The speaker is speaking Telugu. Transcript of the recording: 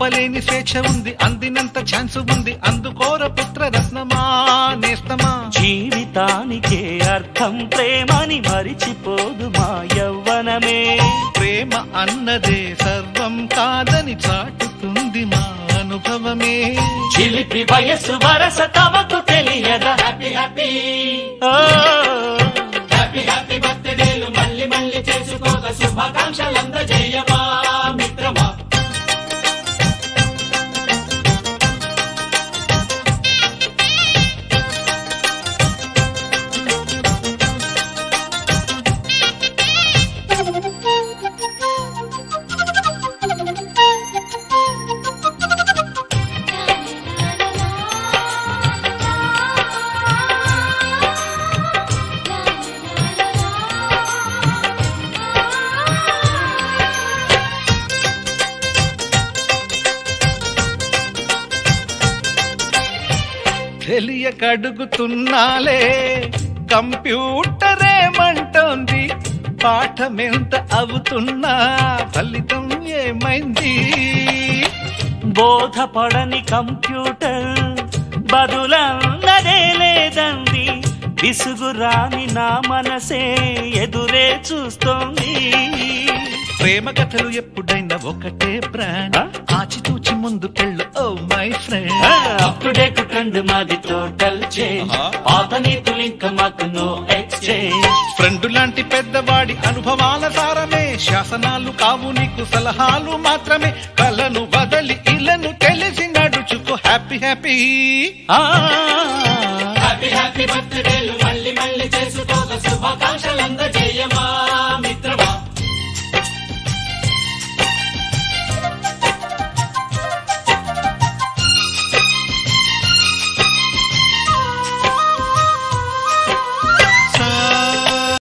ఇవ్వలేని స్వేచ్ఛ ఉంది అందినంత ఛాన్స్ ఉంది అందుకోర పుత్ర రత్నమా నేస్తమా జీవితానికే అర్థం ప్రేమని మరిచిపోదు మా యవ్వనమే ప్రేమ అన్నదే సర్వం కాదని చాటుతుంది మా అనుభవమే చిలిపి వయస్సు వరస తమకు తెలియదా హ్యాపీ హ్యాపీ హ్యాపీ హ్యాపీ బర్త్డేలు మళ్ళీ మళ్ళీ చేసుకోక శుభాకాంక్షలు అందజేయమా మిత్రమా తెలియక అడుగుతున్నాలే కంప్యూటరేమంటోంది పాఠమెంత అవుతున్నా ఫలితం ఏమైంది బోధపడని కంప్యూటర్ బదులన్నదే లేదండి విసుగురాని నా మనసే ఎదురే చూస్తోంది ప్రేమ కథలు ఎప్పుడైనా ఒకటే బ్రాండ్ ఆ? ఆచితూచి ముందుకెళ్ళు oh my friend up to date trend మాది టోటల్ చేంజ్ ఆహా. పాత నీతులు ఇంకా మాకు నో ఎక్స్చేంజ్ ఫ్రెండ్ లాంటి పెద్దవాడి అనుభవాల సారమే శాసనాలు కావు నీకు సలహాలు మాత్రమే కలను వదలి ఇలను తెలిసి నడుచుకో హ్యాపీ హ్యాపీ హ్యాపీ హ్యాపీ బర్త్డేలు మళ్ళీ మళ్ళీ చేసుకోక శుభాకాంక్షలు అందజేయమా